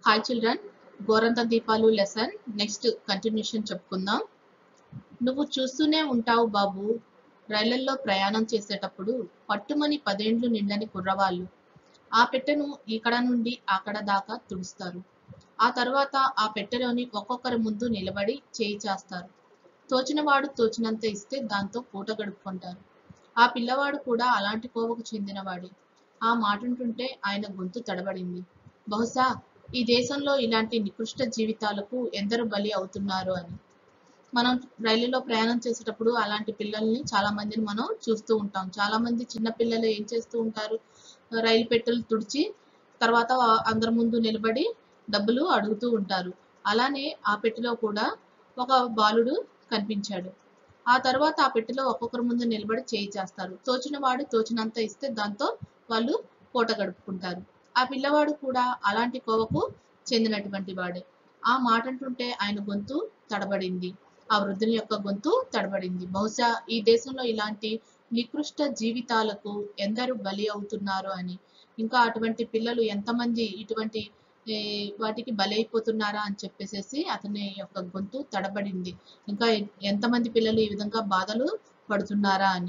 hi children గోరంత దీపాలు lesson next continuation చెప్పుకుందాం నువ్వు చూస్తూనే ఉంటావు బాబు రైళ్లల్లో ప్రయాణం చేసేటప్పుడు పట్టుమని పదేండ్లు నిండని కుర్రవాళ్ళు ఆ పెట్టెను ఇక్కడ నుండి అక్కడ దాకా తుడుస్తారు ఆ తర్వాత ఆ పెట్టెలోని ఒక్కొక్కరి ముందు నిలబడి చేయి చేస్తారు తోచినవాడు తోచినంత ఇస్తే దాంతో పూట గడుపుకుంటారు ఆ పిల్లవాడు కూడా అలాంటి కోవకు చెందినవాడే ఆ మాటుంటుంటే ఆయన గొంతు తడబడింది బహుశా ఈ దేశంలో ఇలాంటి నికృష్ట జీవితాలకు ఎందరు బలి అవుతున్నారు అని మనం రైలులో ప్రయాణం చేసేటప్పుడు అలాంటి పిల్లల్ని చాలా మందిని మనం చూస్తూ ఉంటాం చాలా మంది చిన్న పిల్లలు ఏం చేస్తూ ఉంటారు రైలు పెట్టెలు తుడిచి తర్వాత అందరి ముందు నిలబడి డబ్బులు అడుగుతూ ఉంటారు అలానే ఆ పెట్టెలో కూడా ఒక బాలుడు కనిపించాడు ఆ తర్వాత ఆ పెట్టెలో ఒక్కొక్కరి ముందు నిలబడి చేయి చేస్తారు తోచిన వాడు తోచినంత ఇస్తే దాంతో వాళ్ళు పూట గడుపుకుంటారు ఆ పిల్లవాడు కూడా అలాంటి కోవకు చెందినటువంటి వాడే ఆ మాట అంటుంటే ఆయన గొంతు తడబడింది ఆ వృద్ధుని యొక్క గొంతు తడబడింది బహుశా ఈ దేశంలో ఇలాంటి నికృష్ట జీవితాలకు ఎందరు బలి అవుతున్నారు అని ఇంకా అటువంటి పిల్లలు ఎంతమంది ఇటువంటి ఏ, వాటికి బలైపోతున్నారా అని చెప్పేసేసి అతని యొక్క గొంతు తడబడింది ఇంకా ఎ- ఎంతమంది పిల్లలు ఈ విధంగా బాధలు పడుతున్నారా అని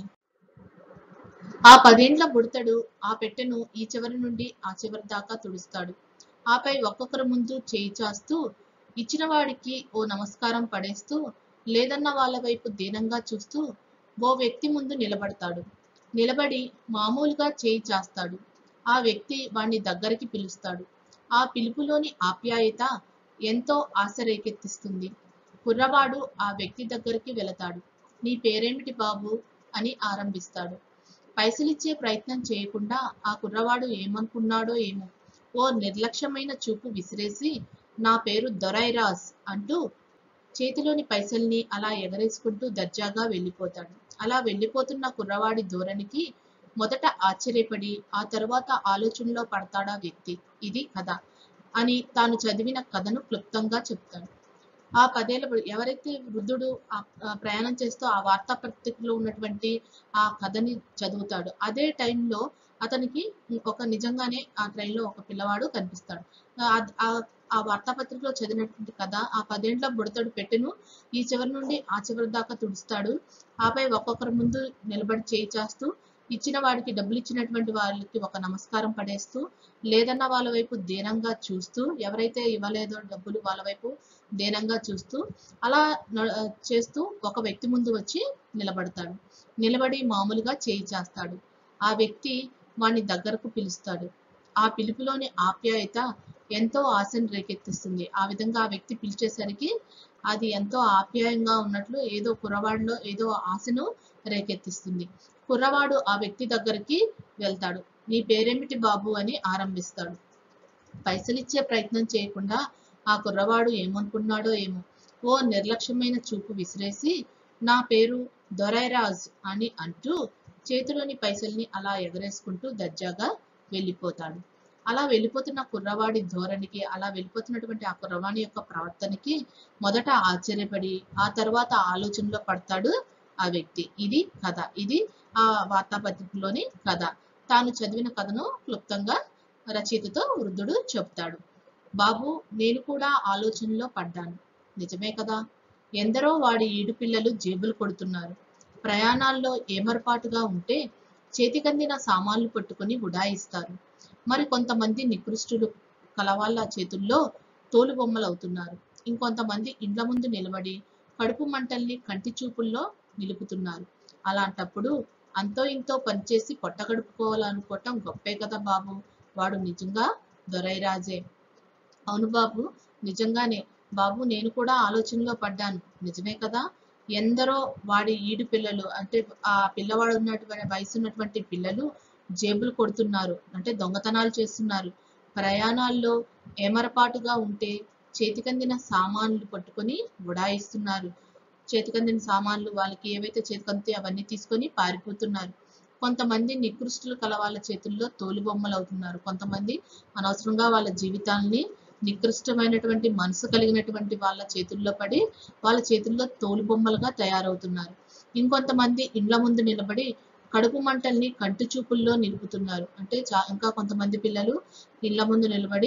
ఆ పదేండ్ల బుడతడు ఆ పెట్టెను ఈ చివరి నుండి ఆ చివరి దాకా తుడుస్తాడు ఆపై ఒక్కొక్కరి ముందు చేయి చాస్తూ ఇచ్చిన వాడికి ఓ నమస్కారం పడేస్తూ లేదన్న వాళ్ళ వైపు దీనంగా చూస్తూ ఓ వ్యక్తి ముందు నిలబడతాడు నిలబడి మామూలుగా చేయి చాస్తాడు ఆ వ్యక్తి వాణ్ణి దగ్గరికి పిలుస్తాడు ఆ పిలుపులోని ఆప్యాయత ఎంతో ఆశ రేకెత్తిస్తుంది కుర్రవాడు ఆ వ్యక్తి దగ్గరికి వెళతాడు నీ పేరేమిటి బాబు అని ఆరంభిస్తాడు పైసలిచ్చే ప్రయత్నం చేయకుండా ఆ కుర్రవాడు ఏమనుకున్నాడో ఏమో ఓ నిర్లక్ష్యమైన చూపు విసిరేసి నా పేరు దొరైరాజ్ అంటూ చేతిలోని పైసల్ని అలా ఎగరేసుకుంటూ దర్జాగా వెళ్ళిపోతాడు అలా వెళ్ళిపోతున్న కుర్రవాడి ధోరణికి మొదట ఆశ్చర్యపడి ఆ తరువాత ఆలోచనలో పడతాడా వ్యక్తి ఇది కథ అని తాను చదివిన కథను క్లుప్తంగా చెప్తాడు ఆ పదేళ్ళ బడి- ఎవరైతే వృద్ధుడు ఆ ఆ ప్రయాణం చేస్తూ ఆ వార్తాపత్రికలో ఉన్నటువంటి ఆ కథని చదువుతాడు అదే టైంలో అతనికి ఒక నిజంగానే ఆ ట్రైన్లో ఒక పిల్లవాడు కనిపిస్తాడు ఆ- ఆ- ఆ వార్తాపత్రికలో చదివినటువంటి కథ ఆ పదేండ్ల బుడతడు పెట్టెను ఈ చివరి నుండి ఆ చివరి దాకా తుడుస్తాడు ఆపై ఒక్కొక్కరి ముందు నిలబడి చేయి చేస్తూ ఇచ్చిన వాడికి డబ్బులు ఇచ్చినటువంటి వాళ్ళకి ఒక నమస్కారం పడేస్తూ లేదన్న వాళ్ళ వైపు దీనంగా చూస్తూ ఎవరైతే ఇవ్వలేదో డబ్బులు వాళ్ళ వైపు దీనంగా చూస్తూ అలా న- చేస్తూ ఒక వ్యక్తి ముందు వచ్చి నిలబడతాడు నిలబడి మామూలుగా చేయి చేస్తాడు ఆ వ్యక్తి వాణ్ణి దగ్గరకు పిలుస్తాడు ఆ పిలుపులోని ఆప్యాయత ఎంతో ఆశను రేకెత్తిస్తుంది ఆ విధంగా ఆ వ్యక్తి పిలిచేసరికి అది ఎంతో ఆప్యాయంగా ఉన్నట్లు ఏదో కుర్రవాడిలో ఏదో ఆశను రేకెత్తిస్తుంది కుర్రవాడు ఆ వ్యక్తి దగ్గరికి వెళ్తాడు నీ పేరేమిటి బాబు అని ఆరంభిస్తాడు పైసలిచ్చే ప్రయత్నం చేయకుండా ఆ కుర్రవాడు ఏమనుకున్నాడో ఏమో ఓ నిర్లక్ష్యమైన చూపు విసిరేసి నా పేరు దొరైరాజ్ అని అంటూ చేతిలోని పైసల్ని అలా ఎగరేసుకుంటూ దర్జాగా వెళ్ళిపోతాడు అలా వెళ్ళిపోతున్న కుర్రవాడి ధోరణికి అలా వెళ్ళిపోతున్నటువంటి ఆ కుర్రవాణి యొక్క ప్రవర్తనకి మొదట ఆశ్చర్యపడి ఆ తర్వాత ఆలోచనలో పడతాడు ఆ వ్యక్తి ఇది కథ ఇది ఆ వార్తాపత్రికలోని కథ తాను చదివిన కథను క్లుప్తంగా రచయితతో వృద్ధుడు చెప్తాడు బాబు నేను కూడా ఆలోచనలో పడ్డాను నిజమే కదా ఎందరో వాడి ఈడు పిల్లలు జేబులు కొడుతున్నారు ప్రయాణాల్లో ఏమరపాటుగా ఉంటే చేతికందిన సామాన్లు పట్టుకొని ఉడాయిస్తారు మరి కొంతమంది నికృష్టులు కలవాళ్ళ చేతుల్లో తోలు బొమ్మలు అవుతున్నారు ఇంకొంతమంది ఇండ్ల ముందు నిలబడి కడుపు మంటల్ని కంటి చూపుల్లో నిలుపుతున్నారు అలాంటప్పుడు అంతో ఇంతో పనిచేసి పొట్ట గడుపుకోవాలనుకోవటం గొప్పే కదా బాబు వాడు నిజంగా దొరైరాజే అవును బాబు నిజంగానే బాబు నేను కూడా ఆలోచనలో పడ్డాను నిజమే కదా ఎందరో వాడి ఈడు పిల్లలు అంటే ఆ పిల్లవాడు ఉన్నటువంటి వయసు ఉన్నటువంటి పిల్లలు జేబులు కొడుతున్నారు అంటే దొంగతనాలు చేస్తున్నారు ప్రయాణాల్లో ఏమరపాటుగా ఉంటే చేతికందిన సామాన్లు పట్టుకొని ఉడాయిస్తున్నారు చేతికందిన సామాన్లు వాళ్ళకి ఏవైతే చేతికంతే అవన్నీ తీసుకొని పారిపోతున్నారు కొంతమంది నికృష్టులు కల వాళ్ళ చేతుల్లో తోలు బొమ్మలు అవుతున్నారు కొంతమంది అనవసరంగా వాళ్ళ జీవితాల్ని నికృష్టమైనటువంటి మనసు కలిగినటువంటి వాళ్ళ చేతుల్లో పడి వాళ్ళ చేతుల్లో తోలు బొమ్మలుగా తయారవుతున్నారు ఇంకొంతమంది ఇండ్ల ముందు నిలబడి కడుపు మంటల్ని కంటి చూపుల్లో నిలుపుతున్నారు అంటే చా ఇంకా కొంతమంది పిల్లలు ఇళ్ల ముందు నిలబడి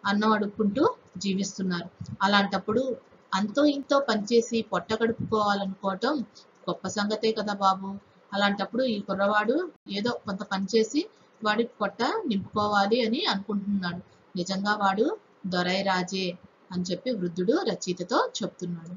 అన్నం అడుక్కుంటూ జీవిస్తున్నారు అలాంటప్పుడు అంతో ఇంతో పనిచేసి పొట్ట గడుపుకోవాలనుకోవటం గొప్ప సంగతే కదా బాబు అలాంటప్పుడు ఈ కుర్రవాడు ఏదో కొంత పనిచేసి వాడి పొట్ట నింపుకోవాలి అని అనుకుంటున్నాడు నిజంగా వాడు దొరై రాజే అని చెప్పి వృద్ధుడు రచయితతో చెప్తున్నాడు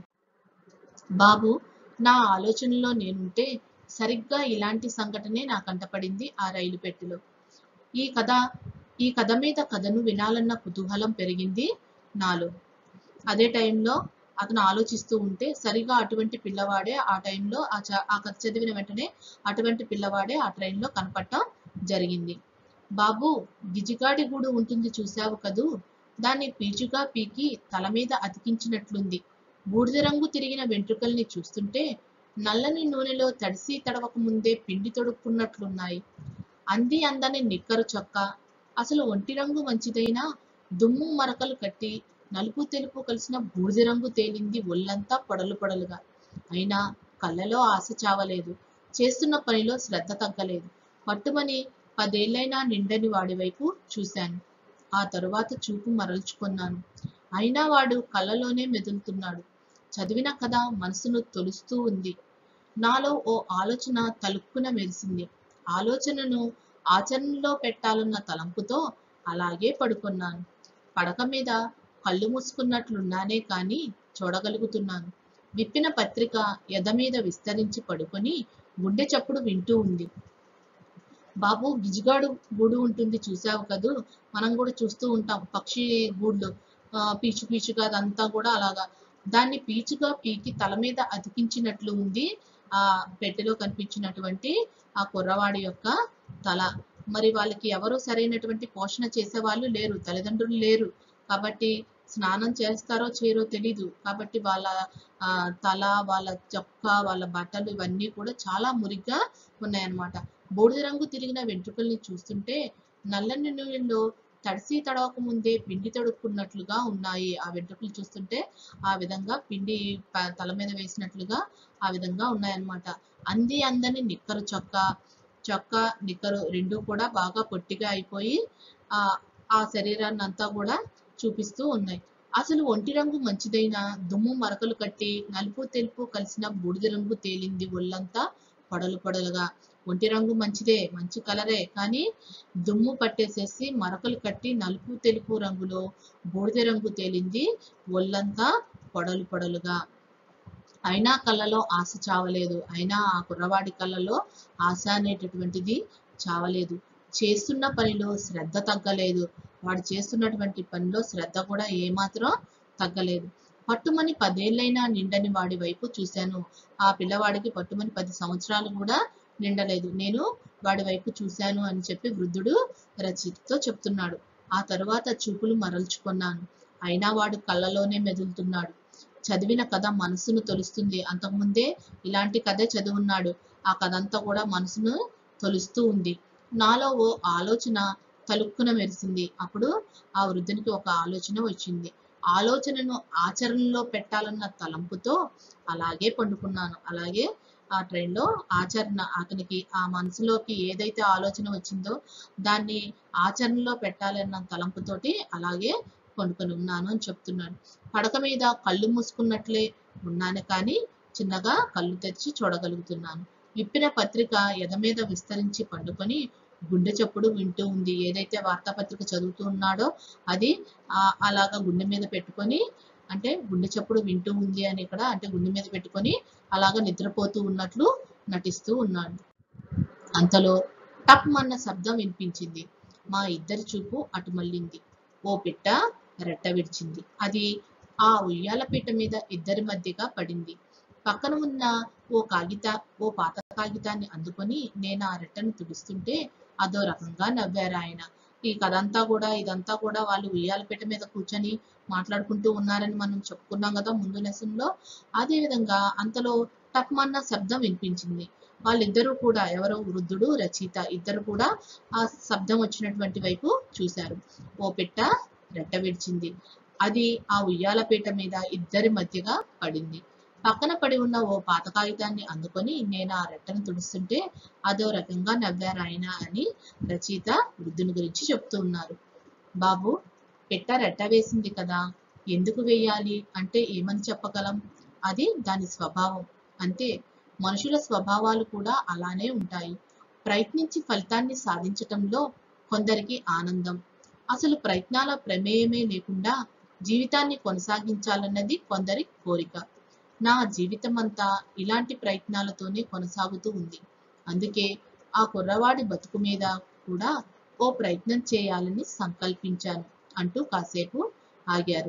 బాబు నా ఆలోచనలో నేనుంటే సరిగ్గా ఇలాంటి సంఘటనే నా కంటపడింది ఆ రైలు పెట్టెలో ఈ కథ ఈ కథ మీద కథను వినాలన్న కుతూహలం పెరిగింది నాలో అదే టైంలో అతను ఆలోచిస్తూ ఉంటే సరిగా అటువంటి పిల్లవాడే ఆ టైంలో ఆ చ ఆ కథ చదివిన వెంటనే అటువంటి పిల్లవాడే ఆ ట్రైన్లో కనపడటం జరిగింది బాబు గిజిగాడి గూడు ఉంటుంది చూశావు కదూ దాన్ని పీచుగా పీకి తల మీద అతికించినట్లుంది బూడిద రంగు తిరిగిన వెంట్రుకల్ని చూస్తుంటే నల్లని నూనెలో తడిసి తడవక ముందే పిండి తొడుక్కున్నట్లున్నాయి అంది అందని నిక్కరు చొక్క అసలు ఒంటి రంగు మంచిదైనా దుమ్ము మరకలు కట్టి నలుపు తెలుపు కలిసిన బూడిద రంగు తేలింది ఒళ్ళంతా పొడలు పొడలుగా అయినా కళ్ళలో ఆశ చావలేదు చేస్తున్న పనిలో శ్రద్ధ తగ్గలేదు పట్టుమని పదేళ్లైనా నిండని వాడి వైపు చూశాను ఆ తరువాత చూపు మరల్చుకున్నాను అయినా వాడు కళ్ళలోనే మెదులుతున్నాడు చదివిన కథ మనసును తొలుస్తూ ఉంది నాలో ఓ ఆలోచన తలుక్కున మెరిసింది ఆలోచనను ఆచరణలో పెట్టాలన్న తలంపుతో అలాగే పడుకున్నాను పడక మీద కళ్ళు మూసుకున్నట్లున్నానే కానీ చూడగలుగుతున్నాను విప్పిన పత్రిక ఎద మీద విస్తరించి పడుకొని గుండె చప్పుడు వింటూ ఉంది బాబు గిజిగాడు గూడు ఉంటుంది చూసావు కదూ మనం కూడా చూస్తూ ఉంటాం పక్షి గూళ్ళు ఆ, పీచు పీచుగా అదంతా కూడా అలాగా దాన్ని పీచుగా పీకి తల మీద అతికించినట్లు ఉంది ఆ పెట్టెలో కనిపించినటువంటి ఆ కుర్రవాడి యొక్క తల మరి వాళ్ళకి ఎవరు సరైనటువంటి పోషణ చేసే వాళ్ళు లేరు తల్లిదండ్రులు లేరు కాబట్టి స్నానం చేస్తారో చేయరో తెలీదు కాబట్టి వాళ్ళ ఆ, తల వాళ్ళ చొక్కా వాళ్ళ బట్టలు ఇవన్నీ కూడా చాలా మురిగ్గా ఉన్నాయన్నమాట బూడిద రంగు తిరిగిన వెంట్రుకల్ని చూస్తుంటే నల్లని నూనెలో తడిసి తడవక ముందే పిండి తడుక్కున్నట్లుగా ఉన్నాయి ఆ వెంట్రుకలు చూస్తుంటే ఆ విధంగా పిండి ప- తల మీద వేసినట్లుగా ఆ విధంగా ఉన్నాయన్నమాట అంది అందని నిక్కరు చొక్కా చొక్కా నిక్కరు రెండు కూడా బాగా పొట్టిగా అయిపోయి ఆ ఆ శరీరాన్ని అంతా కూడా చూపిస్తూ ఉన్నాయి అసలు ఒంటి రంగు మంచిదైన దుమ్ము మరకలు కట్టి నలుపు తెలుపు కలిసిన బూడిద రంగు తేలింది ఒళ్ళంతా పొడలు పొడలుగా ఒంటి రంగు మంచిదే మంచి కలరే కానీ దుమ్ము పట్టేసేసి మరకలు కట్టి నలుపు తెలుపు రంగులో బూడిద రంగు తేలింది ఒళ్ళంతా పొడలు పొడలుగా అయినా కళ్ళలో ఆశ చావలేదు అయినా ఆ కుర్రవాడి కళ్ళలో ఆశ అనేటటువంటిది చావలేదు చేస్తున్న పనిలో శ్రద్ధ తగ్గలేదు వాడు చేస్తున్నటువంటి పనిలో శ్రద్ధ కూడా ఏమాత్రం తగ్గలేదు పట్టుమని పదేళ్ళైనా నిండని వాడి వైపు చూశాను ఆ పిల్లవాడికి పట్టుమని పది సంవత్సరాలు కూడా నిండలేదు నేను వాడి వైపు చూశాను అని చెప్పి వృద్ధుడు రచయితతో చెప్తున్నాడు ఆ తరువాత చూపులు మరల్చుకున్నాను అయినా వాడు కళ్ళలోనే మెదులుతున్నాడు చదివిన కథ మనసును తొలుస్తుంది అంతకుముందే ఇలాంటి కథే చదివున్నాడు ఆ కథ అంతా కూడా మనసును తొలుస్తూ ఉంది నాలో ఓ ఆలోచన తలుక్కున మెరిసింది అప్పుడు ఆ వృద్ధునికి ఒక ఆలోచన వచ్చింది ఆలోచనను ఆచరణలో పెట్టాలన్న తలంపుతో అలాగే పండుకున్నాను అలాగే ఆ ట్రైన్లో ఆచరణ అతనికి ఆ మనసులోకి ఏదైతే ఆలోచన వచ్చిందో దాన్ని ఆచరణలో పెట్టాలన్న తలంపుతోటి అలాగే పండుకొని ఉన్నాను అని చెప్తున్నాడు పడక మీద కళ్ళు మూసుకున్నట్లే ఉన్నాను కానీ చిన్నగా కళ్ళు తెరిచి చూడగలుగుతున్నాను విప్పిన పత్రిక ఎద మీద విస్తరించి పండుకొని గుండె చప్పుడు వింటూ ఉంది ఏదైతే వార్తాపత్రిక చదువుతూ ఉన్నాడో అది ఆ అలాగా గుండె మీద పెట్టుకొని అంటే గుండె చప్పుడు వింటూ ఉంది అని ఇక్కడ అంటే గుండె మీద పెట్టుకొని అలాగా నిద్రపోతూ ఉన్నట్లు నటిస్తూ ఉన్నాడు అంతలో టప్ అన్న శబ్దం వినిపించింది మా ఇద్దరి చూపు అటు మళ్ళింది ఓ పిట్ట రెట్ట విడిచింది అది ఆ ఉయ్యాల పీట మీద ఇద్దరి మధ్యగా పడింది పక్కన ఉన్న ఓ కాగిత ఓ పాత కాగితాన్ని అందుకొని నేను ఆ రెట్టను తుడుస్తుంటే అదో రకంగా నవ్వారు ఆయన ఈ కథ అంతా కూడా ఇదంతా కూడా వాళ్ళు ఉయ్యాలపీట మీద కూర్చొని మాట్లాడుకుంటూ ఉన్నారని మనం చెప్పుకున్నాం కదా ముందు లెసన్లో అదే విధంగా అంతలో టక్మన్న శబ్దం వినిపించింది వాళ్ళిద్దరూ కూడా ఎవరో వృద్ధుడు రచయిత ఇద్దరు కూడా ఆ శబ్దం వచ్చినటువంటి వైపు చూశారు ఓ పిట్ట రెట్ట విడిచింది అది ఆ ఉయ్యాలపీట మీద ఇద్దరి మధ్యగా పడింది పక్కన పడి ఉన్న ఓ పాత కాగితాన్ని అందుకొని నేను ఆ రెట్టను తుడుస్తుంటే అదో రకంగా నవ్వారు ఆయన అని రచయిత వృద్ధుని గురించి చెప్తూ ఉన్నారు బాబు పెట్ట రెట్ట వేసింది కదా ఎందుకు వేయాలి అంటే ఏమని చెప్పగలం అది దాని స్వభావం అంతే మనుషుల స్వభావాలు కూడా అలానే ఉంటాయి ప్రయత్నించి ఫలితాన్ని సాధించటంలో కొందరికి ఆనందం అసలు ప్రయత్నాల ప్రమేయమే లేకుండా జీవితాన్ని కొనసాగించాలన్నది కొందరి కోరిక నా జీవితం అంతా ఇలాంటి ప్రయత్నాలతోనే కొనసాగుతూ ఉంది అందుకే ఆ కుర్రవాడి బతుకు మీద కూడా ఓ ప్రయత్నం చేయాలని సంకల్పించాను అంటూ కాసేపు ఆగారు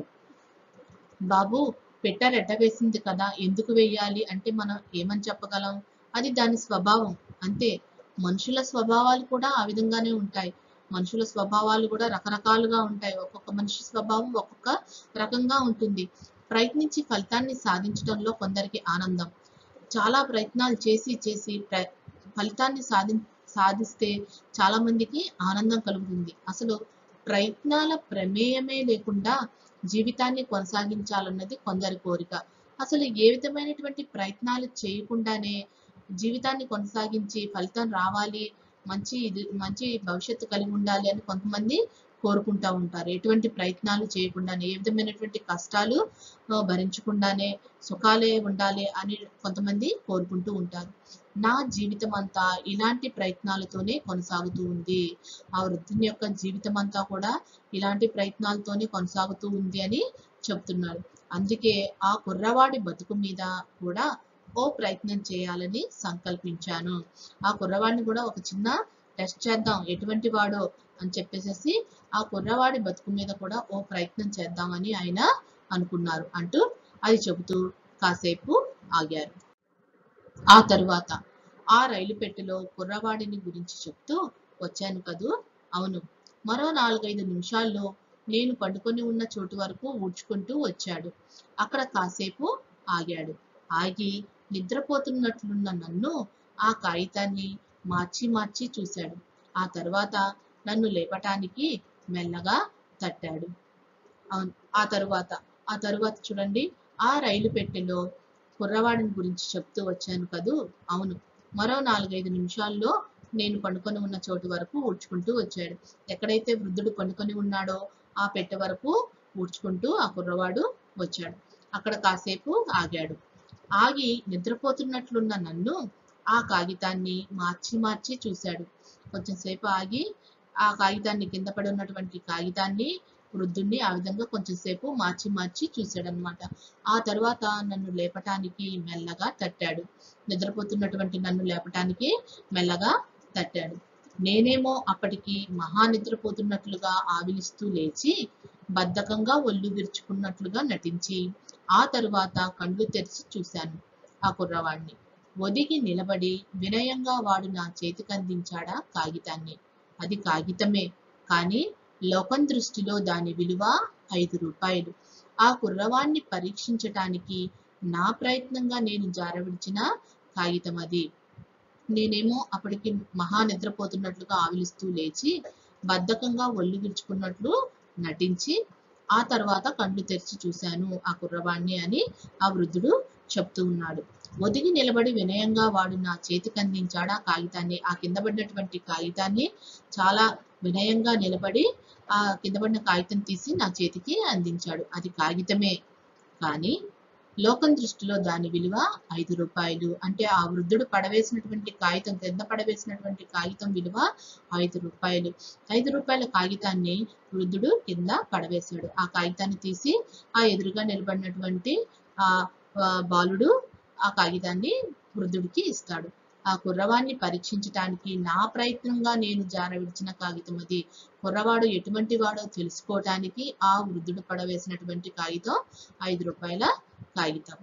బాబు పెట్ట రెట్ట వేసింది కదా ఎందుకు వేయాలి అంటే మనం ఏమని చెప్పగలం అది దాని స్వభావం అంతే మనుషుల స్వభావాలు కూడా ఆ విధంగానే ఉంటాయి మనుషుల స్వభావాలు కూడా రకరకాలుగా ఉంటాయి ఒక్కొక్క మనిషి స్వభావం ఒక్కొక్క రకంగా ఉంటుంది ప్రయత్నించి ఫలితాన్ని సాధించడంలో కొందరికి ఆనందం చాలా ప్రయత్నాలు చేసి చేసి ప్ర ఫలితాన్ని సాధి సాధిస్తే చాలా మందికి ఆనందం కలుగుతుంది అసలు ప్రయత్నాల ప్రమేయమే లేకుండా జీవితాన్ని కొనసాగించాలన్నది కొందరి కోరిక అసలు ఏ విధమైనటువంటి ప్రయత్నాలు చేయకుండానే జీవితాన్ని కొనసాగించి ఫలితం రావాలి మంచి ఇది మంచి భవిష్యత్తు కలిగి ఉండాలి అని కొంతమంది కోరుకుంటా ఉంటారు ఎటువంటి ప్రయత్నాలు చేయకుండానే ఏ విధమైనటువంటి కష్టాలు ఆ, భరించకుండానే సుఖాలే ఉండాలి అని కొంతమంది కోరుకుంటూ ఉంటారు నా జీవితం అంతా ఇలాంటి ప్రయత్నాలతోనే కొనసాగుతూ ఉంది ఆ వృద్ధుని యొక్క జీవితం అంతా కూడా ఇలాంటి ప్రయత్నాలతోనే కొనసాగుతూ ఉంది అని చెప్తున్నాడు అందుకే ఆ కుర్రవాడి బతుకు మీద కూడా ఓ ప్రయత్నం చేయాలని సంకల్పించాను ఆ కుర్రవాడిని కూడా ఒక చిన్న టెస్ట్ చేద్దాం ఎటువంటి వాడో అని చెప్పేసి ఆ కుర్రవాడి బతుకు మీద కూడా ఓ ప్రయత్నం చేద్దామని ఆయన అనుకున్నారు అంటూ అది చెబుతూ కాసేపు ఆగారు ఆ తరువాత ఆ రైలు పెట్టెలో కుర్రవాడిని గురించి చెప్తూ వచ్చాను కదూ అవును మరో నాలుగైదు నిమిషాల్లో నేను పండుకొని ఉన్న చోటు వరకు ఊడ్చుకుంటూ వచ్చాడు అక్కడ కాసేపు ఆగాడు ఆగి నిద్రపోతున్నట్లున్న నన్ను ఆ కాగితాన్ని మార్చి మార్చి చూశాడు ఆ తర్వాత నన్ను లేపటానికి మెల్లగా తట్టాడు అవును ఆ తరువాత ఆ తరువాత చూడండి ఆ రైలు పెట్టెలో కుర్రవాడిని గురించి చెప్తూ వచ్చాను కదూ అవును మరో నాలుగైదు నిమిషాల్లో నేను పండుకొని ఉన్న చోటు వరకు ఊడ్చుకుంటూ వచ్చాడు ఎక్కడైతే వృద్ధుడు పండుకొని ఉన్నాడో ఆ పెట్టె వరకు ఊడ్చుకుంటూ ఆ కుర్రవాడు వచ్చాడు అక్కడ కాసేపు ఆగాడు ఆగి నిద్రపోతున్నట్లున్న నన్ను ఆ కాగితాన్ని మార్చి మార్చి చూశాడు కొంచెం సేపు ఆగి ఆ కాగితాన్ని కింద పడి ఉన్నటువంటి కాగితాన్ని వృద్ధుణ్ణి ఆ విధంగా కొంచెం సేపు మార్చి మార్చి చూశాడనమాట ఆ తర్వాత నన్ను లేపటానికి మెల్లగా తట్టాడు నిద్రపోతున్నటువంటి నన్ను లేపటానికి మెల్లగా తట్టాడు నేనేమో అప్పటికి మహా నిద్రపోతున్నట్లుగా ఆవిలిస్తూ లేచి బద్ధకంగా ఒళ్ళు విరుచుకున్నట్లుగా నటించి ఆ తరువాత కళ్ళు తెరిచి చూశాను ఆ కుర్రవాణ్ణి ఒదిగి నిలబడి వినయంగా వాడు నా చేతికి అందించాడా కాగితాన్ని అది కాగితమే కానీ లోకం దృష్టిలో దాని విలువ ఐదు రూపాయలు ఆ కుర్రవాణ్ణి పరీక్షించటానికి నా ప్రయత్నంగా నేను జారవిడిచిన కాగితం అది నేనేమో అప్పటికి మహా నిద్రపోతున్నట్లుగా ఆవిలిస్తూ లేచి బద్ధకంగా ఒళ్ళు విరుచుకున్నట్లు నటించి ఆ తర్వాత కళ్ళు తెరిచి చూశాను ఆ కుర్రవాణ్ణి అని ఆ వృద్ధుడు చెప్తూ ఉన్నాడు ఒదిగి నిలబడి వినయంగా వాడు నా చేతికి అందించాడు ఆ కాగితాన్ని ఆ కింద పడినటువంటి కాగితాన్ని చాలా వినయంగా నిలబడి ఆ కింద పడిన కాగితం తీసి నా చేతికి అందించాడు అది కాగితమే కానీ లోకం దృష్టిలో దాని విలువ ఐదు రూపాయలు అంటే ఆ వృద్ధుడు పడవేసినటువంటి కాగితం కింద పడవేసినటువంటి కాగితం విలువ ఐదు రూపాయలు ఐదు రూపాయల కాగితాన్ని వృద్ధుడు కింద పడవేశాడు ఆ కాగితాన్ని తీసి ఆ ఎదురుగా నిలబడినటువంటి ఆ ఆ బాలుడు ఆ కాగితాన్ని వృద్ధుడికి ఇస్తాడు ఆ కుర్రవాణ్ణి పరీక్షించటానికి నా ప్రయత్నంగా నేను జారవిడిచిన కాగితం అది కుర్రవాడు ఎటువంటి వాడో తెలుసుకోవటానికి ఆ వృద్ధుడు పడవేసినటువంటి కాగితం ఐదు రూపాయల కాగితం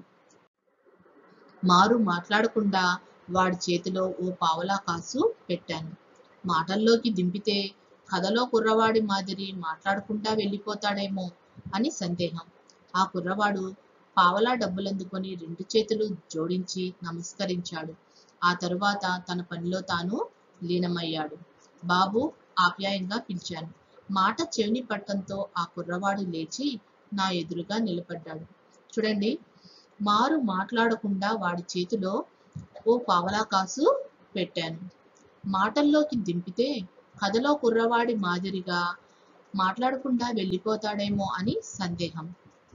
మారు మాట్లాడకుండా వాడి చేతిలో ఓ పావలా కాసు పెట్టాను మాటల్లోకి దింపితే కథలో కుర్రవాడి మాదిరి మాట్లాడుకుంటా వెళ్ళిపోతాడేమో అని సందేహం ఆ కుర్రవాడు పావలా డబ్బులందుకొని రెండు చేతులు జోడించి నమస్కరించాడు ఆ తరువాత తన పనిలో తాను లీనమయ్యాడు బాబు ఆప్యాయంగా పిలిచాను మాట చెవిని పట్టంతో ఆ కుర్రవాడు లేచి నా ఎదురుగా నిలబడ్డాడు చూడండి మారు మాట్లాడకుండా వాడి చేతిలో ఓ పావలా కాసు పెట్టాను మాటల్లోకి దింపితే కథలో కుర్రవాడి మాదిరిగా మాట్లాడకుండా వెళ్ళిపోతాడేమో అని సందేహం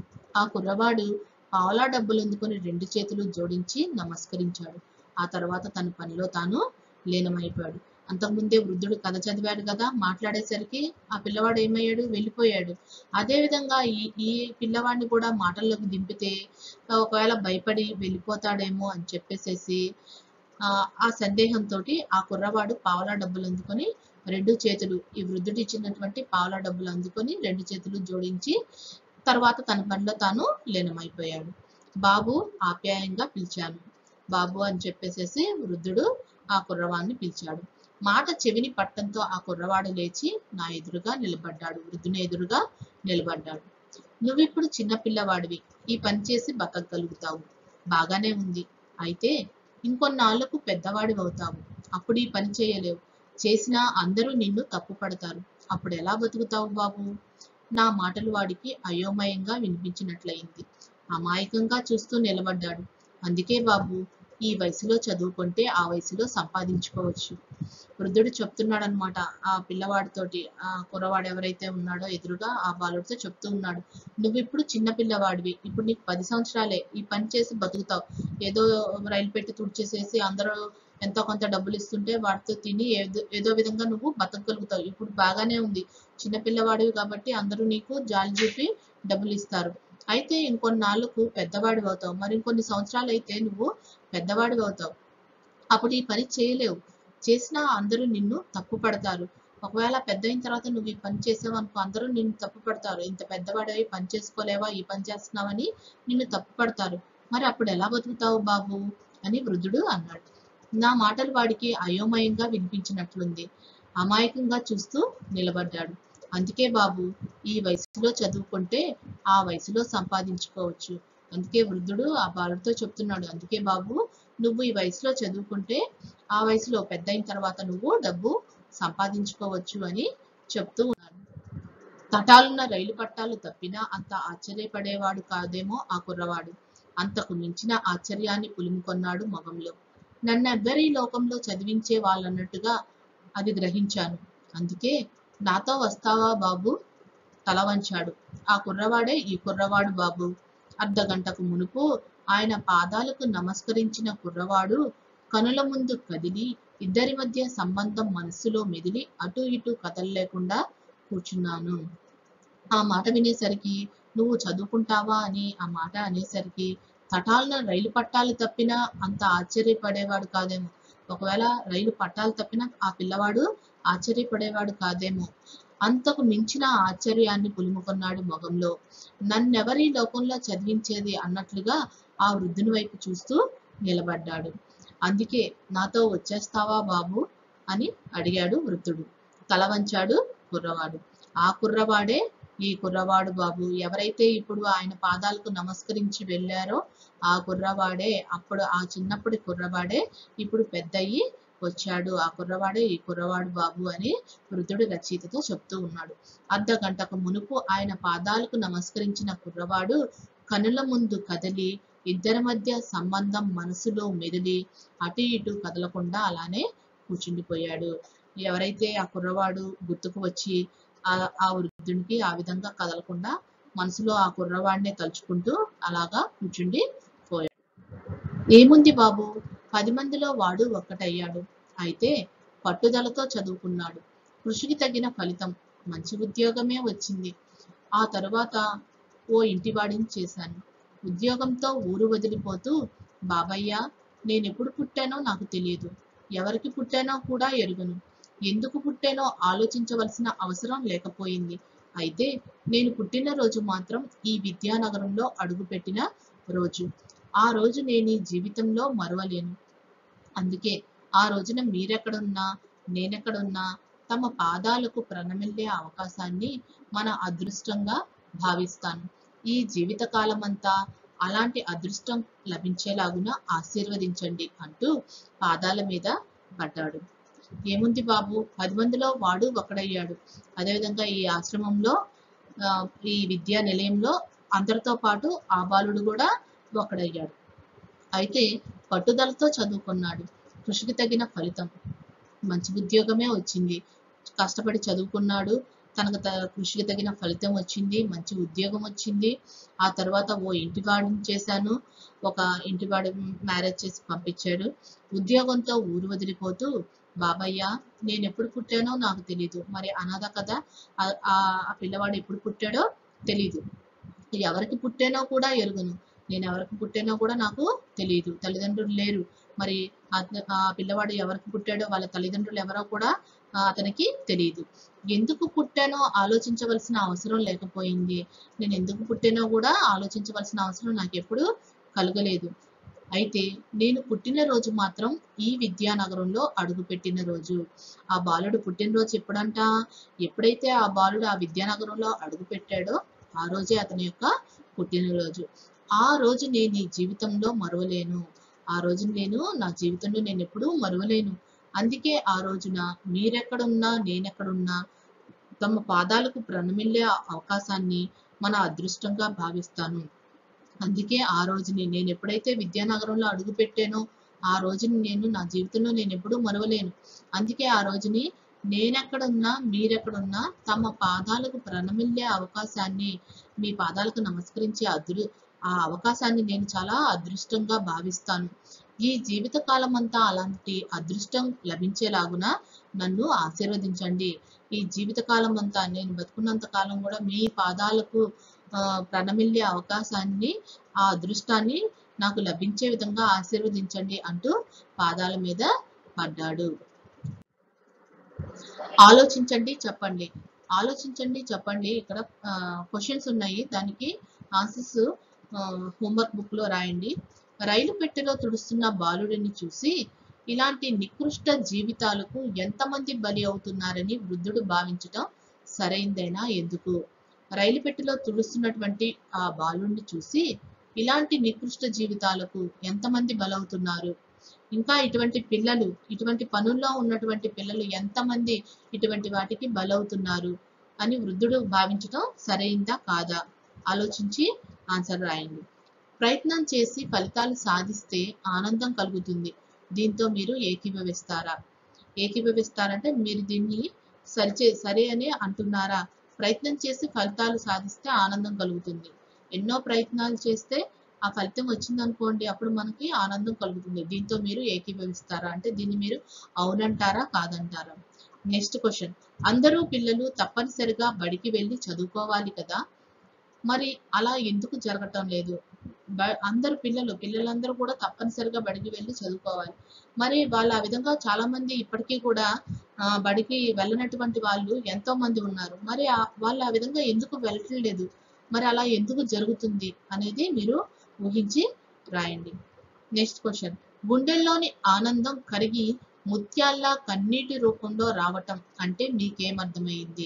ఆ కుర్రవాడు పావలా డబ్బులు అందుకొని రెండు చేతులు జోడించి నమస్కరించాడు ఆ తర్వాత తన పనిలో తాను లీనమైపోయాడు అంతకుముందే వృద్ధుడు కథ చదివాడు కదా మాట్లాడేసరికి ఆ పిల్లవాడు ఏమయ్యాడు వెళ్ళిపోయాడు అదే విధంగా ఈ ఈ పిల్లవాడిని కూడా మాటల్లోకి దింపితే ఒకవేళ భయపడి వెళ్ళిపోతాడేమో అని చెప్పేసేసి ఆ ఆ సందేహంతో ఆ కుర్రవాడు పావలా డబ్బులు అందుకొని రెండు చేతులు ఈ వృద్ధుడు ఇచ్చినటువంటి పావలా డబ్బులు అందుకొని రెండు చేతులు జోడించి తర్వాత తన పనిలో తాను లీనమైపోయాడు బాబు ఆప్యాయంగా పిలిచాను బాబు అని చెప్పేసేసి వృద్ధుడు ఆ కుర్రవాడిని పిలిచాడు మాట చెవిని పట్టంతో ఆ కుర్రవాడు లేచి నా ఎదురుగా నిలబడ్డాడు వృద్ధుని ఎదురుగా నిలబడ్డాడు నువ్విప్పుడు చిన్న పిల్లవాడివి ఈ పని చేసి బతకగలుగుతావు బాగానే ఉంది అయితే ఇంకొన్నాళ్లకు పెద్దవాడివి అవుతావు అప్పుడు ఈ పని చేయలేవు చేసినా అందరూ నిన్ను తప్పు పడతారు అప్పుడు ఎలా బతుకుతావు బాబు నా మాటలు వాడికి అయోమయంగా వినిపించినట్లయింది అమాయకంగా చూస్తూ నిలబడ్డాడు అందుకే బాబు ఈ వయసులో చదువుకుంటే ఆ వయసులో సంపాదించుకోవచ్చు వృద్ధుడు చెప్తున్నాడు అనమాట ఆ పిల్లవాడితోటి ఆ కుర్రవాడు ఎవరైతే ఉన్నాడో ఎదురుగా ఆ బాలుడితో చెప్తూ ఉన్నాడు నువ్వు ఇప్పుడు చిన్న పిల్లవాడివి ఇప్పుడు నీకు పది సంవత్సరాలే ఈ పని చేసి బతుకుతావు ఏదో రైలు పెట్టి తుడిచేసేసి అందరూ ఎంతో కొంత డబ్బులు ఇస్తుంటే వాటితో తిని ఏదో ఏదో విధంగా నువ్వు బతకగలుగుతావు ఇప్పుడు బాగానే ఉంది చిన్న పిల్లవాడివి కాబట్టి అందరూ నీకు జాలి చూపి డబ్బులు ఇస్తారు అయితే ఇంకొన్నాళ్ళకు పెద్దవాడివి అవుతావు మరి ఇంకొన్ని సంవత్సరాలు అయితే నువ్వు పెద్దవాడివి అవుతావు అప్పుడు ఈ పని చేయలేవు చేసినా అందరూ నిన్ను తప్పు పడతారు ఒకవేళ పెద్ద అయిన తర్వాత నువ్వు ఈ పని చేసావు అనుకో అందరూ నిన్ను తప్పు పడతారు ఇంత పెద్దవాడివి పని చేసుకోలేవా ఈ పని చేస్తున్నావని నిన్ను తప్పు పడతారు మరి అప్పుడు ఎలా బతుకుతావు బాబు అని వృద్ధుడు అన్నాడు నా మాటలు వాడికి అయోమయంగా వినిపించినట్లుంది అమాయకంగా చూస్తూ నిలబడ్డాడు అందుకే బాబు ఈ వయసులో చదువుకుంటే ఆ వయసులో సంపాదించుకోవచ్చు అందుకే వృద్ధుడు ఆ బాలుడితో చెప్తున్నాడు అందుకే బాబు నువ్వు ఈ వయసులో చదువుకుంటే ఆ వయసులో పెద్ద అయిన తర్వాత నువ్వు డబ్బు సంపాదించుకోవచ్చు అని చెప్తూ ఉన్నాడు తటాలున్న రైలు పట్టాలు తప్పినా అంత ఆశ్చర్యపడేవాడు కాదేమో ఆ కుర్రవాడు అంతకు మించిన ఆశ్చర్యాన్ని పులుముకొన్నాడు మొగంలో నన్నెవ్వరీ లోకంలో చదివించే వాళ్ళన్నట్టుగా అది గ్రహించాను అందుకే నాతో వస్తావా బాబు తల వంచాడు ఆ కుర్రవాడే ఈ కుర్రవాడు బాబు అర్ధగంటకు మునుపు ఆయన పాదాలకు నమస్కరించిన కుర్రవాడు కనుల ముందు కదిలి ఇద్దరి మధ్య సంబంధం మనస్సులో మెదిలి అటు ఇటు కదలలేకుండా కూర్చున్నాను ఆ మాట వినేసరికి నువ్వు చదువుకుంటావా అని ఆ మాట అనేసరికి తటాలన రైలు పట్టాలు తప్పినా అంత ఆశ్చర్యపడేవాడు కాదేమో ఒకవేళ రైలు పట్టాలు తప్పినా ఆ పిల్లవాడు ఆశ్చర్యపడేవాడు కాదేమో అంతకు మించిన ఆశ్చర్యాన్ని పులుముకున్నాడు మొగంలో నన్నెవరి లోకంలో చదివించేది అన్నట్లుగా ఆ వృద్ధుని వైపు చూస్తూ నిలబడ్డాడు అందుకే నాతో వచ్చేస్తావా బాబు అని అడిగాడు వృద్ధుడు తల వంచాడు కుర్రవాడు ఆ కుర్రవాడే ఈ కుర్రవాడు బాబు ఎవరైతే ఇప్పుడు ఆయన పాదాలకు నమస్కరించి వెళ్ళారో ఆ కుర్రవాడే అప్పుడు ఆ చిన్నప్పటి కుర్రవాడే ఇప్పుడు పెద్దయ్యి వచ్చాడు ఆ కుర్రవాడే ఈ కుర్రవాడు బాబు అని వృద్ధుడు రచయితతో చెప్తూ ఉన్నాడు అర్ధ గంటకు మునుపు ఆయన పాదాలకు నమస్కరించిన కుర్రవాడు కనుల ముందు కదిలి ఇద్దరి మధ్య సంబంధం మనసులో మెదిలి అటు ఇటు కదలకుండా అలానే కూర్చుండిపోయాడు ఎవరైతే ఆ కుర్రవాడు గుర్తుకు వచ్చి ఆ ఆ వృద్ధునికి ఆ విధంగా కదలకుండా మనసులో ఆ కుర్రవాడినే తలుచుకుంటూ అలాగా కూర్చుండి పోయాడు ఏముంది బాబు పది మందిలో వాడు ఒక్కటయ్యాడు అయితే పట్టుదలతో చదువుకున్నాడు కృషికి తగిన ఫలితం మంచి ఉద్యోగమే వచ్చింది ఆ తరువాత ఓ ఇంటివాడిని చేశాను ఉద్యోగంతో ఊరు వదిలిపోతూ బాబయ్య నేనెప్పుడు పుట్టానో నాకు తెలియదు ఎవరికి పుట్టానో కూడా ఎరుగను ఎందుకు పుట్టానో ఆలోచించవలసిన అవసరం లేకపోయింది అయితే నేను పుట్టిన రోజు మాత్రం ఈ విద్యానగరంలో అడుగుపెట్టిన రోజు ఆ రోజు నేను ఈ జీవితంలో మరవలేను అందుకే ఆ రోజున మీరెక్కడున్నా నేనెక్కడున్నా తమ పాదాలకు ప్రణమిల్లే అవకాశాన్ని మన అదృష్టంగా భావిస్తాను ఈ జీవిత కాలమంతా అలాంటి అదృష్టం లభించేలాగున ఆశీర్వదించండి అంటూ పాదాల మీద పడ్డాడు ఏముంది బాబు పది మందిలో వాడు ఒకడయ్యాడు అదేవిధంగా ఈ ఆశ్రమంలో ఆ, ఈ విద్యా నిలయంలో అందరితో పాటు ఆ బాలుడు కూడా ఒకడయ్యాడు అయితే పట్టుదలతో చదువుకున్నాడు కృషికి తగిన ఫలితం మంచి ఉద్యోగమే వచ్చింది కష్టపడి చదువుకున్నాడు తనకు త కృషికి తగిన ఫలితం వచ్చింది మంచి ఉద్యోగం వచ్చింది ఆ తర్వాత ఓ ఇంటి వాడిని చేశాను ఒక ఇంటి వాడు మ్యారేజ్ చేసి పంపించాడు ఉద్యోగంతో ఊరు వదిలిపోతూ బాబయ్య నేను ఎప్పుడు పుట్టానో నాకు తెలియదు మరి అనాథ కదా ఆ- ఆ ఆ పిల్లవాడు ఎప్పుడు పుట్టాడో తెలీదు ఎవరికి పుట్టానో కూడా ఎరుగును నేను ఎవరికి పుట్టానో కూడా నాకు తెలియదు తల్లిదండ్రులు లేరు మరి అత- ఆ పిల్లవాడు ఎవరికి పుట్టాడో వాళ్ళ తల్లిదండ్రులు ఎవరో కూడా ఆ, అతనికి తెలియదు ఎందుకు పుట్టానో ఆలోచించవలసిన అవసరం లేకపోయింది నేను ఎందుకు పుట్టానో కూడా ఆలోచించవలసిన అవసరం నాకు ఎప్పుడు కలగలేదు అయితే నేను పుట్టిన రోజు మాత్రం ఈ విద్యానగరంలో అడుగుపెట్టిన రోజు ఆ బాలుడు పుట్టినరోజు ఎప్పుడంట ఎప్పుడైతే ఆ బాలుడు ఆ విద్యానగరంలో అడుగుపెట్టాడో ఆ రోజే అతని యొక్క పుట్టినరోజు ఆ రోజు నేను ఈ జీవితంలో మరవలేను ఆ రోజు నేను నా జీవితంలో నేను ఎప్పుడూ మరవలేను అందుకే ఆ రోజున మీరెక్కడున్నా నేనెక్కడున్నా తమ పాదాలకు ప్రణమిల్లే అవకాశాన్ని మన అదృష్టంగా భావిస్తాను అందుకే ఆ రోజుని నేను ఎప్పుడైతే విద్యానగరంలో అడుగు పెట్టానో ఆ రోజుని నేను నా జీవితంలో నేను ఎప్పుడూ మరవలేను అందుకే ఆ రోజుని నేనెక్కడున్నా మీరెక్కడున్నా తమ పాదాలకు ప్రణమిల్లే అవకాశాన్ని మీ పాదాలకు నమస్కరించే అదృ ఆ అవకాశాన్ని నేను చాలా అదృష్టంగా భావిస్తాను ఈ జీవిత కాలం అంతా అలాంటి అదృష్టం లభించేలాగున నన్ను ఆశీర్వదించండి ఈ జీవిత కాలం అంతా నేను బతుకున్నంత కాలం కూడా మీ పాదాలకు ఆ, ప్రణమిల్లే అవకాశాన్ని ఆ అదృష్టాన్ని నాకు లభించే విధంగా ఆశీర్వదించండి అంటూ పాదాల మీద పడ్డాడు ఆలోచించండి చెప్పండి ఆలోచించండి చెప్పండి ఇక్కడ క్వశ్చన్స్ ఉన్నాయి దానికి ఆన్సర్స్ హోంవర్క్ బుక్ లో రాయండి రైలు పెట్టెలో తుడుస్తున్న బాలుడిని చూసి ఇలాంటి నికృష్ట జీవితాలకు ఎంతమంది బలి అవుతున్నారని వృద్ధుడు భావించటం సరైందేనా ఎందుకు రైలు పెట్టెలో తుడుస్తున్నటువంటి ఆ బాలుడిని చూసి ఇలాంటి నికృష్ట జీవితాలకు ఎంతమంది బలవుతున్నారు ఇంకా ఇటువంటి పిల్లలు ఇటువంటి పనుల్లో ఉన్నటువంటి పిల్లలు ఎంతమంది ఇటువంటి వాటికి బలవుతున్నారు అని వృద్ధుడు భావించటం సరైందా కాదా ఆలోచించి ఆన్సర్ రాయండి ప్రయత్నం చేసి ఫలితాలు సాధిస్తే ఆనందం కలుగుతుంది దీంతో మీరు ఏకీభవిస్తారా ఏకీభవిస్తారంటే మీరు దీన్ని సరిచే సరే అని అంటున్నారా ప్రయత్నం చేసి ఫలితాలు సాధిస్తే ఆనందం కలుగుతుంది ఎన్నో ప్రయత్నాలు చేస్తే ఆ ఫలితం వచ్చిందనుకోండి అప్పుడు మనకి ఆనందం కలుగుతుంది దీంతో మీరు ఏకీభవిస్తారా అంటే దీన్ని మీరు అవునంటారా కాదంటారా నెక్స్ట్ క్వశ్చన్ అందరూ పిల్లలు తప్పనిసరిగా బడికి వెళ్ళి చదువుకోవాలి కదా మరి అలా ఎందుకు జరగటం లేదు బ- అందరు పిల్లలు పిల్లలందరూ కూడా తప్పనిసరిగా బడికి వెళ్ళి చదువుకోవాలి మరి వాళ్ళు ఆ విధంగా చాలా మంది ఇప్పటికీ కూడా ఆ, బడికి వెళ్ళనటువంటి వాళ్ళు ఎంతో మంది ఉన్నారు మరి ఆ- వాళ్ళు ఆ విధంగా ఎందుకు వెళ్ళటం లేదు మరి అలా ఎందుకు జరుగుతుంది అనేది మీరు ఊహించి రాయండి నెక్స్ట్ క్వశ్చన్ గుండెల్లోని ఆనందం కరిగి ముత్యాల్లా కన్నీటి రూపంలో రావటం అంటే మీకేమర్థమైంది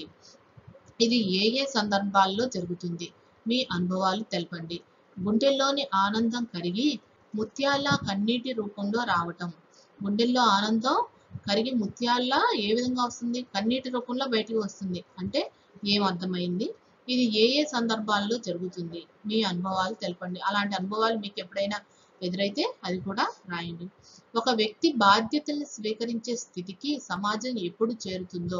ఇది ఏ ఏ సందర్భాల్లో జరుగుతుంది మీ అనుభవాలు తెలపండి గుండెల్లోని ఆనందం కరిగి ముత్యాల్లా కన్నీటి రూపంలో రావటం గుండెల్లో ఆనందం కరిగి ముత్యాల్లా ఏ విధంగా వస్తుంది కన్నీటి రూపంలో బయటికి వస్తుంది అంటే ఏం అర్థమైంది ఇది ఏ ఏ సందర్భాల్లో జరుగుతుంది మీ అనుభవాలు తెలపండి అలాంటి అనుభవాలు మీకు ఎప్పుడైనా ఎదురైతే అది కూడా రాయండి ఒక వ్యక్తి బాధ్యతల్ని స్వీకరించే స్థితికి సమాజం ఎప్పుడు చేరుతుందో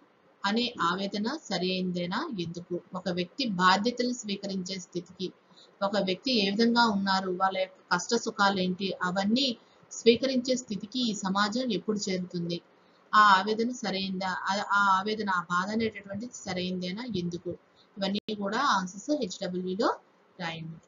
అనే ఆవేదన సరైందేనా ఎందుకు ఒక వ్యక్తి బాధ్యతలు స్వీకరించే స్థితికి ఒక వ్యక్తి ఏ విధంగా ఉన్నారు వాళ్ళ యొక్క కష్ట సుఖాలు ఏంటి అవన్నీ స్వీకరించే స్థితికి ఈ సమాజం ఎప్పుడు చేరుతుంది ఆ ఆవేదన సరైందా ఆ- ఆ ఆవేదన ఆ బాధ అనేటటువంటిది సరైందేనా ఎందుకు ఇవన్నీ కూడా ఆన్సర్స్ హెచ్డబ్ల్యూలో రాయండి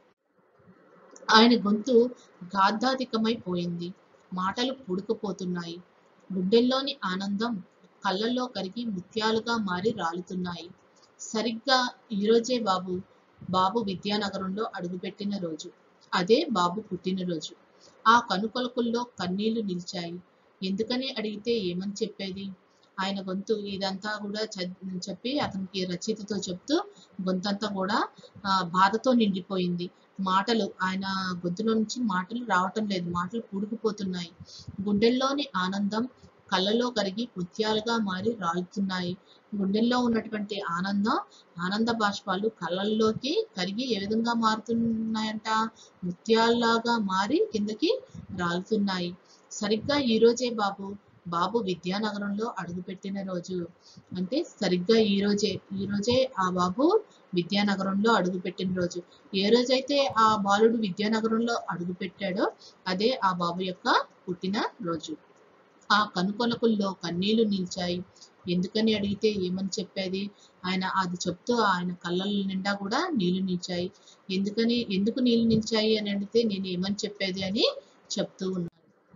ఆయన గొంతు గాద్ధాధికమైపోయింది మాటలు పుడుకుపోతున్నాయి గుండెల్లోని ఆనందం కళ్ళల్లో కరిగి ముత్యాలుగా మారి రాలుతున్నాయి సరిగ్గా ఈరోజే బాబు బాబు విద్యానగరంలో అడుగుపెట్టిన రోజు అదే బాబు పుట్టినరోజు ఆ కనుకొలకుల్లో కన్నీళ్లు నిలిచాయి ఎందుకని అడిగితే ఏమని చెప్పేది ఆయన గొంతు ఇదంతా కూడా చ- చెప్పి అతనికి రచయితతో చెప్తూ గొంతంతా కూడా ఆ, బాధతో నిండిపోయింది మాటలు ఆయన గొంతులో నుంచి మాటలు రావటం లేదు మాటలు పూడుకుపోతున్నాయి గుండెల్లోని ఆనందం కళ్ళలో కరిగి ముత్యాలుగా మారి రాలుతున్నాయి గుండెల్లో ఉన్నటువంటి ఆనందం ఆనంద బాష్పాలు కళ్ళల్లోకి కరిగి ఏ విధంగా మారుతున్నాయంట ముత్యాల్లాగా మారి కిందకి రాలుతున్నాయి సరిగ్గా ఈ రోజే బాబు బాబు విద్యానగరంలో అడుగుపెట్టిన రోజు అంటే సరిగ్గా ఈ రోజే ఈ రోజే ఆ బాబు విద్యానగరంలో అడుగుపెట్టిన రోజు ఏ రోజైతే ఆ బాలుడు విద్యానగరంలో అడుగుపెట్టాడో అదే ఆ బాబు యొక్క పుట్టిన రోజు ఆ కనుకొలకుల్లో కన్నీళ్లు నిలిచాయి ఎందుకని అడిగితే ఏమని చెప్పేది ఆయన అది చెప్తూ ఆయన కళ్ళ నిండా కూడా నీళ్లు నిలిచాయి ఎందుకని ఎందుకు నీళ్లు నిలిచాయి అని అడిగితే నేను ఏమని చెప్పేది అని చెప్తూ ఉన్నాను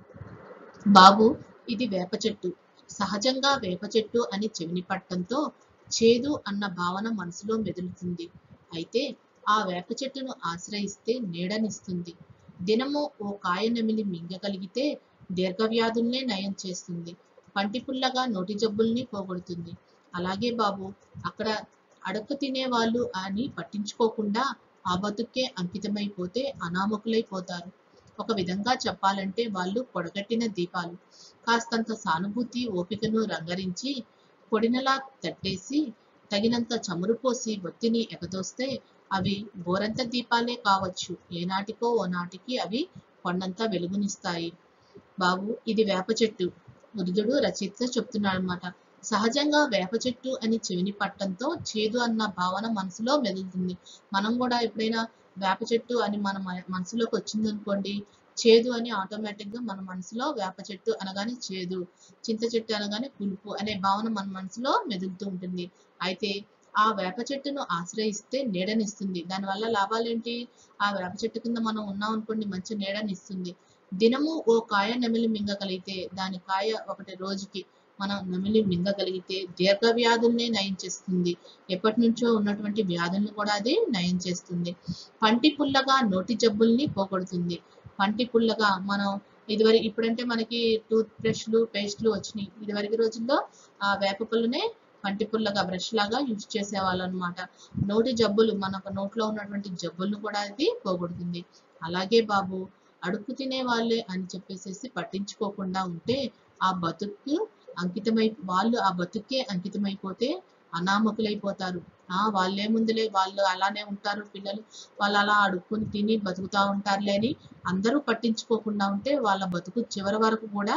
బాబు ఇది వేప చెట్టు సహజంగా వేప చెట్టు అని చెవిని పట్టడంతో చేదు అన్న భావన మనసులో మెదులుతుంది అయితే ఆ వేప చెట్టును ఆశ్రయిస్తే నీడనిస్తుంది దినము ఓ కాయ నమిలి మింగగలిగితే దీర్ఘవ్యాధుల్నే నయం చేస్తుంది పంటిపుల్లగా నోటి జబ్బుల్ని పోగొడుతుంది అలాగే బాబు అక్కడ అడక తినే వాళ్ళు అని పట్టించుకోకుండా ఆ బతుక్కే అంకితమైపోతే అనామకులైపోతారు ఒక విధంగా చెప్పాలంటే వాళ్ళు పొడగట్టిన దీపాలు కాస్తంత సానుభూతి ఓపికను రంగరించి పొడినలా తట్టేసి తగినంత చమురు పోసి ఒత్తిని ఎగదోస్తే అవి గోరంత దీపాలే కావచ్చు ఏనాటికో ఓ నాటికి అవి కొండంత వెలుగునిస్తాయి బాబు ఇది వేప చెట్టు వృద్ధుడు రచయిత చెప్తున్నాడు అనమాట సహజంగా వేప చెట్టు అని చెవిని పట్టంతో చేదు అన్న భావన మనసులో మెదులుతుంది మనం కూడా ఎప్పుడైనా వేప చెట్టు అని మన మ- మనసులోకి వచ్చింది అనుకోండి చేదు అని ఆటోమేటిక్ గా మన మనసులో వేప చెట్టు అనగానే చేదు చింత చెట్టు అనగానే పులుపు అనే భావన మన మనసులో మెదులుతూ ఉంటుంది అయితే ఆ వేప చెట్టును ఆశ్రయిస్తే నీడనిస్తుంది దానివల్ల లాభాలేంటి ఆ వేప చెట్టు కింద మనం ఉన్నాం అనుకోండి మంచి నీడనిస్తుంది దినము ఓ కాయ నమిలి మింగగలిగితే దాని కాయ ఒకటి రోజుకి మనం నమిలి మింగగలిగితే దీర్ఘ వ్యాధుల్నే నయం చేస్తుంది ఎప్పటి నుంచో ఉన్నటువంటి వ్యాధుల్ని కూడా అది నయం చేస్తుంది పంటి పుల్లగా నోటి జబ్బుల్ని పోగొడుతుంది పంటి పుల్లగా మనం ఇదివరకు ఇప్పుడంటే మనకి టూత్ బ్రష్లు పేస్ట్లు వచ్చినాయి ఇదివరకు రోజుల్లో ఆ వేప పుల్లనే పంటి పుల్లగా బ్రష్ లాగా యూజ్ చేసేవాళ్ళు అనమాట నోటి జబ్బులు మనకు నోట్లో ఉన్నటువంటి జబ్బులను కూడా అది పోగొడుతుంది అలాగే బాబు అడుగు తినే వాళ్ళే అని చెప్పేసి పట్టించుకోకుండా ఉంటే ఆ బతుకు అంకితమై వాళ్ళు ఆ బతుకే అంకితమైపోతే అనామకులైపోతారు ఆ వాళ్ళే ముందులే వాళ్ళు అలానే ఉంటారు పిల్లలు వాళ్ళు అలా అడుక్కుని తిని బతుకుతా ఉంటారులే అని అందరూ పట్టించుకోకుండా ఉంటే వాళ్ళ బతుకు చివరి వరకు కూడా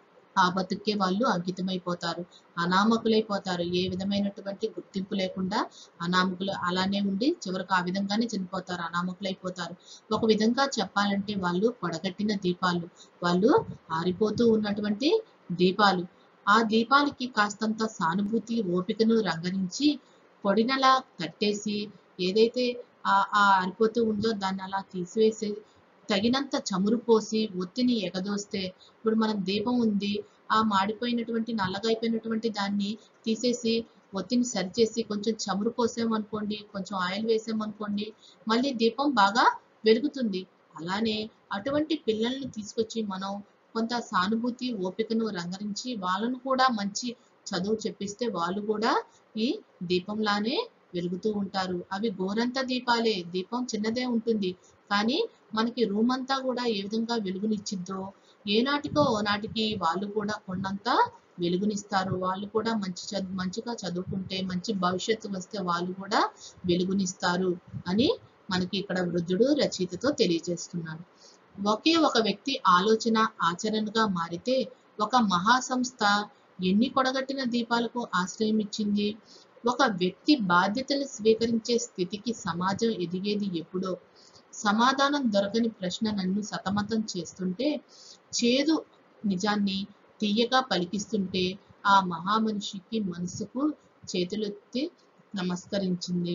ఆ బతుకే వాళ్ళు అంకితమైపోతారు అనామకులైపోతారు ఏ విధమైనటువంటి గుర్తింపు లేకుండా అనామకులు అలానే ఉండి చివరికి ఆ విధంగానే చనిపోతారు అనామకులైపోతారు ఒక విధంగా చెప్పాలంటే వాళ్ళు పొడగట్టిన దీపాలు వాళ్ళు ఆరిపోతూ ఉన్నటువంటి దీపాలు ఆ దీపాలకి కాస్తంత సానుభూతి ఓపికను రంగరించి పొడినలా కట్టేసి ఏదైతే ఆ ఆ ఆరిపోతూ ఉందో దాన్ని అలా తీసివేసి తగినంత చమురు పోసి ఒత్తిని ఎగదోస్తే ఇప్పుడు మనం దీపం ఉంది ఆ మాడిపోయినటువంటి నల్లగా అయిపోయినటువంటి దాన్ని తీసేసి ఒత్తిని సరిచేసి కొంచెం చమురు పోసామనుకోండి కొంచెం ఆయిల్ వేసామనుకోండి మళ్ళీ దీపం బాగా వెలుగుతుంది అలానే అటువంటి పిల్లల్ని తీసుకొచ్చి మనం కొంత సానుభూతి ఓపికను రంగరించి వాళ్ళను కూడా మంచి చదువు చెప్పిస్తే వాళ్ళు కూడా ఈ దీపంలానే వెలుగుతూ ఉంటారు అవి గోరంత దీపాలే దీపం చిన్నదే ఉంటుంది కానీ మనకి రూమ్ అంతా కూడా ఏ విధంగా వెలుగునిచ్చిద్దో ఏ నాటికో ఓ నాటికి వాళ్ళు కూడా కొండంత వెలుగునిస్తారు వాళ్ళు కూడా మంచి చదువు మంచిగా చదువుకుంటే మంచి భవిష్యత్తు వస్తే వాళ్ళు కూడా వెలుగునిస్తారు అని మనకి ఇక్కడ వృద్ధుడు రచయితతో తెలియజేస్తున్నాడు ఒకే ఒక వ్యక్తి ఆలోచన ఆచరణగా మారితే ఒక మహాసంస్థ ఎన్ని కొడగట్టిన దీపాలకు ఆశ్రయం ఇచ్చింది ఒక వ్యక్తి బాధ్యతలు స్వీకరించే స్థితికి సమాజం ఎదిగేది ఎప్పుడో సమాధానం దొరకని ప్రశ్న నన్ను సతమతం చేస్తుంటే చేదు నిజాన్ని తీయగా పలికిస్తుంటే ఆ మహామనిషికి మనసుకు చేతులెత్తి నమస్కరించింది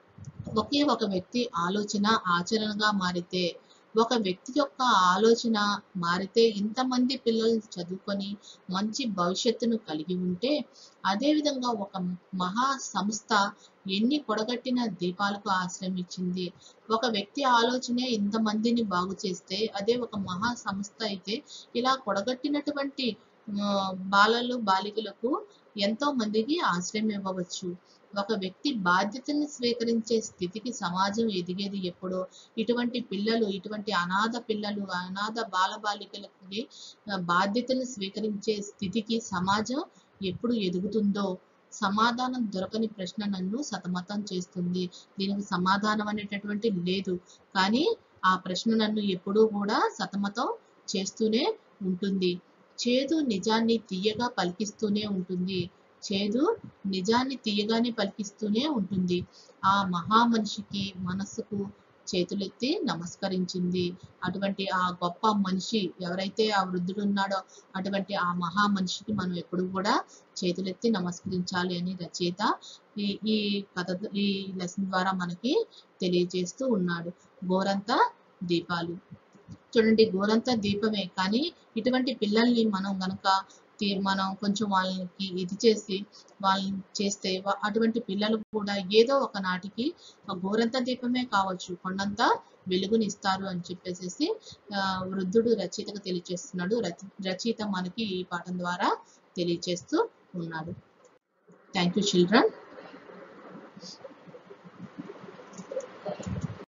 ఒకే ఒక వ్యక్తి ఆలోచన ఆచరణగా మారితే ఒక వ్యక్తి యొక్క ఆలోచన మారితే ఇంతమంది పిల్లలు చదువుకొని మంచి భవిష్యత్తును కలిగి ఉంటే అదేవిధంగా ఒక మహా సంస్థ ఎన్ని కొడగట్టిన దీపాలకు ఆశ్రమించింది ఒక వ్యక్తి ఆలోచనే ఇంతమందిని బాగు చేస్తే అదే ఒక మహా సంస్థ అయితే ఇలా కొడగట్టినటువంటి ఆ, బాలలు బాలికలకు ఎంతో మందికి ఆశ్రయం ఇవ్వవచ్చు ఒక వ్యక్తి బాధ్యతని స్వీకరించే స్థితికి సమాజం ఎదిగేది ఎప్పుడో ఇటువంటి పిల్లలు ఇటువంటి అనాథ పిల్లలు అనాథ బాలబాలికలకి ఆ, బాధ్యతలు స్వీకరించే స్థితికి సమాజం ఎప్పుడు ఎదుగుతుందో సమాధానం దొరకని ప్రశ్న నన్ను సతమతం చేస్తుంది దీనికి సమాధానం అనేటటువంటి లేదు కానీ ఆ ప్రశ్న నన్ను ఎప్పుడూ కూడా సతమతం చేస్తూనే ఉంటుంది చేదు నిజాన్ని తీయగా పలికిస్తూనే ఉంటుంది చేదు నిజాన్ని తీయగానే పలికిస్తూనే ఉంటుంది ఆ మహా మనిషికి మనస్సుకు చేతులెత్తి నమస్కరించింది అటువంటి ఆ గొప్ప మనిషి ఎవరైతే ఆ వృద్ధుడు ఉన్నాడో అటువంటి ఆ మహా మనిషికి మనం ఎప్పుడు కూడా చేతులెత్తి నమస్కరించాలి అని రచయిత ఈ ఈ కథ ఈ లెసన్ ద్వారా మనకి తెలియజేస్తూ ఉన్నాడు గోరంత దీపాలు చూడండి గోరంత దీపమే కానీ ఇటువంటి పిల్లల్ని మనం గనక తీ- మనం కొంచెం వాళ్ళకి ఇది చేసి వాళ్ళని చేస్తే వా- అటువంటి పిల్లలు కూడా ఏదో ఒక నాటికి ఆ గోరంత దీపమే కావచ్చు కొండంత వెలుగునిస్తారు అని చెప్పేసి ఆ, వృద్ధుడు రచయితకు తెలియజేస్తున్నాడు రచ- రచయిత మనకి ఈ పాఠం ద్వారా తెలియజేస్తూ ఉన్నాడు థ్యాంక్ యూ చిల్డ్రన్